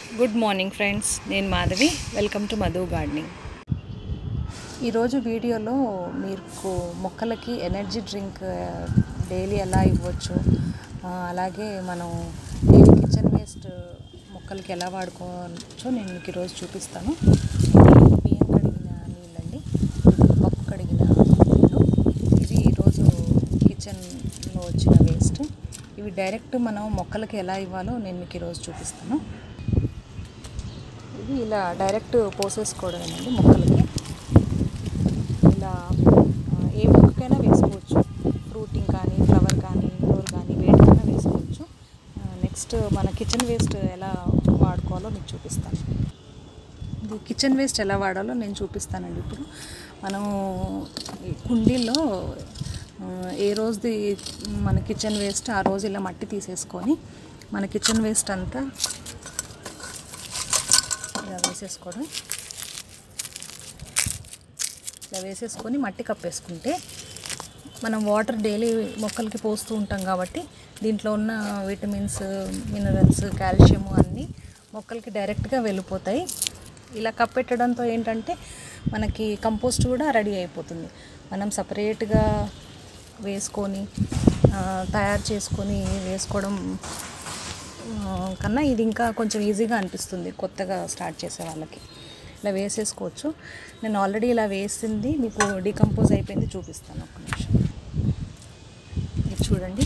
good morning friends నేను Madhavi welcome to Madhu gardening ఈరోజు వీడియోలో మీకు మొక్కలకి ఎనర్జీ డ్రింక్ డైలీ ఎలా ఇవ్వచ్చు ఆ, అలాగే మనం డైలీ కిచెన్ వేస్ట్ మొక్కలకి ఎలా వాడుకోవచ్చో నేను మీకు ఈరోజు చూపిస్తాను బియ్యం కడిగిన నీళ్ళండి పప్పు కడిగిన నీళ్ళు ఇది ఈరోజు కిచెన్లో వచ్చిన వేస్ట్ ఇవి డైరెక్ట్ మనం మొక్కలకి ఎలా ఇవ్వాలో నేను మీకు ఈరోజు చూపిస్తాను ఇది ఇలా డైరెక్ట్ పోసేసుకోవడమేనండి మొక్కలకి ఇలా ఆ, ఏ మొక్కకైనా వేసుకోవచ్చు ఫ్రూటింగ్ కానీ ఫ్లవర్ కానీ ఇండోర్ కానీ వేటికైనా వేసుకోవచ్చు నెక్స్ట్ మన కిచెన్ వేస్ట్ ఎలా వాడుకోవాలో మీకు చూపిస్తాను ఇది కిచెన్ వేస్ట్ ఎలా వాడాలో నేను చూపిస్తానండి ఇప్పుడు మనం ఈ కుండీల్లో ఆ, ఏ రోజుది మన కిచెన్ వేస్ట్ ఆ రోజు ఇలా మట్టి తీసేసుకొని మన కిచెన్ వేస్ట్ అంతా ఇలా వేసేసుకోవడం ఇలా వేసేసుకొని మట్టి కప్పేసుకుంటే మనం వాటర్ డైలీ మొక్కలకి పోస్తూ ఉంటాం కాబట్టి దీంట్లో ఉన్న విటమిన్స్ మినరల్స్ కాల్షియం అన్నీ మొక్కలకి డైరెక్ట్గా వెళ్ళిపోతాయి ఇలా కప్పెట్టడంతో ఏంటంటే మనకి కంపోస్ట్ కూడా రెడీ అయిపోతుంది మనం సపరేట్గా వేసుకొని ఆ, తయారు చేసుకొని వేసుకోవడం ఆ, కన్నా ఇది ఇంకా కొంచెం ఈజీగా అనిపిస్తుంది కొత్తగా స్టార్ట్ చేసే వాళ్ళకి ఇలా వేసేసుకోవచ్చు నేను ఆల్రెడీ ఇలా వేసింది మీకు డీకంపోజ్ అయిపోయింది చూపిస్తాను ఒక్క నిమిషం ఇది చూడండి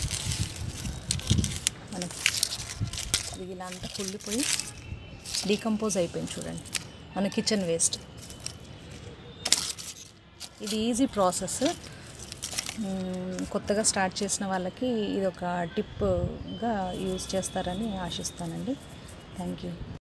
మనకి ఇది ఇలా అంతా కుళ్ళిపోయి డీకంపోజ్ అయిపోయింది చూడండి మన కిచెన్ వేస్ట్ ఇది ఈజీ ప్రాసెస్ మ్మ్, కొత్తగా స్టార్ట్ చేసిన వాళ్ళకి ఇది ఒక టిప్గా యూజ్ చేస్తారని ఆశిస్తానండి థ్యాంక్ యూ